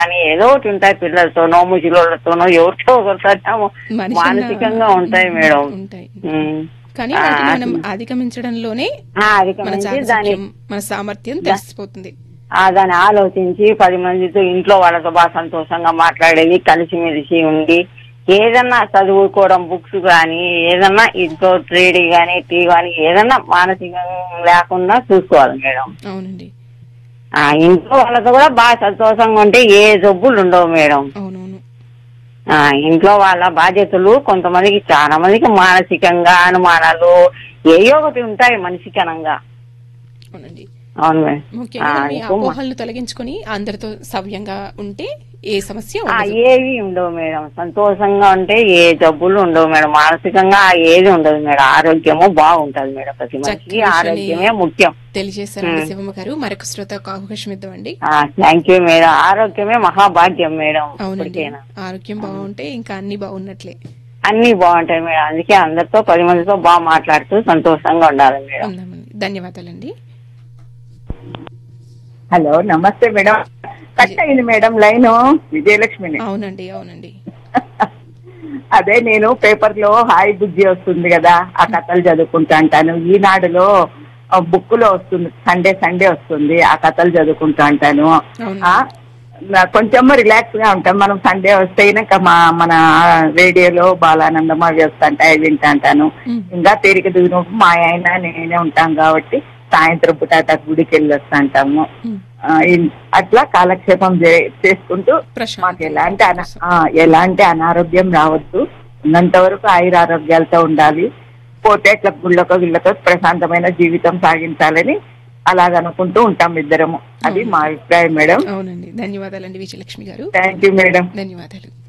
కానీ ఏదో ఒకటి ఉంటాయి పిల్లలతోనో ముసలోళ్ళతోనో ఎవరితో ఒకరితోనో మనిషి మానసికంగా ఉంటాయి మేడం ఉంటాయి ఉమ్. కానీ ఆ, వాటిని మనం అధిగమించడంలోనే ఆ, అది మన గమనించి దాని చాకచక్యం మన సామర్థ్యం తెలిసిపోతుంది ఆ దాన్ని ఆలోచించి పది మందితో ఇంట్లో వాళ్ళతో బాగా సంతోషంగా మాట్లాడేది కలిసిమెలిసి ఉండి ఏదన్నా చదువుకోవడం బుక్స్ కానీ ఏదన్నా ఇంట్లో ట్రేడ్ కానీ టీ కానీ ఏదన్నా మానసికంగా లేకుండా చూసుకోవాలి మేడం అవునండి ఆ ఇంట్లో వాళ్ళతో కూడా బాగా సంతోషంగా ఉంటే ఏ జబ్బులు ఉండవు మేడం అవునవును ఆ ఇంట్లో వాళ్ళ బాధ్యతలు కొంతమందికి చాలా మందికి మానసికంగా అనుమానాలు ఏయో ఒకటి ఉంటాయి మనిషికనంగా అవునండి అవును మేడం ముఖ్యంగా ఆ, మనం ఈ ఎక్కువ మా- అపోహలను తొలగించుకొని అందరితో సవ్యంగా ఉంటే ఏ సమస్య ఆ, ఉండదు ఏవి ఉండవు మేడం సంతోషంగా ఉంటే ఏ జబ్బులు ఉండవు మేడం మానసికంగా ఏది ఉండదు మేడం ఆరోగ్యము బాగుంటది మేడం ప్రతి మనిషికి చక్కని ఆరోగ్యమే ముఖ్యం తెలియజేశారండి శివమ్మ గారు మరొక శ్రోత అవకాశం ఇద్దామండి థ్యాంక్ యూ మేడం ఆరోగ్యమే మహాభాగ్యం మేడం అవునండి ఇప్పటికైనా ఆరోగ్యం బాగుంటే ఇంకా అన్ని బాగున్నట్లే అన్ని బాగుంటాయి మేడం అందుకే అందరితో పది మందితో బాగా మాట్లాడుతూ సంతోషంగా ఉండాలి మేడం ఉందామండి ధన్యవాదాలండి హలో నమస్తే మేడం కట్ అయింది మేడం లైన్ విజయలక్ష్మిని అవునండి అవునండి అదే నేను పేపర్ లో హాయ్ బుజ్జి వస్తుంది కదా ఆ కథలు చదువుకుంటా అంటాను ఈనాడులో బుక్ లో వస్తుంది సండే సండే వస్తుంది ఆ కథలు చదువుకుంటా అంటాను అవును ఆ, నా- కొంచెం రిలాక్స్ గా ఉంటాం మనం సండే వస్తే ఇంకా మా మన రేడియోలో బాలానందం అవి వస్తుంటాయి అవి వింటా అంటాను ఉమ్. ఇంకా తేలిక దిగినప్పుడు మా ఆయన నేనే ఉంటాం కాబట్టి సాయంత్రం పూట అట్లా గుడికి వెళ్ళి వస్తుంటాము ఉమ్. ఆ, ఇన్- అట్లా కాలక్షేపం చే- చేసుకుంటూ ప్రశాంతంగా మాకు ఎలాంటి అనా ఆ, ఎలాంటి అనారోగ్యం రావద్దు ఉన్నంత వరకు ఆయుర ఆరోగ్యాలతో ఉండాలి పోతే ఇట్లా గుళ్ళకో వీళ్ళకో ప్రశాంతమైన జీవితం సాగించాలని అలాగనుకుంటూ ఉంటాం ఇద్దరము అది మా అభిప్రాయం మేడం అవునండి ధన్యవాదాలండి విజయలక్ష్మి గారు థ్యాంక్ యూ మేడం ధన్యవాదాలు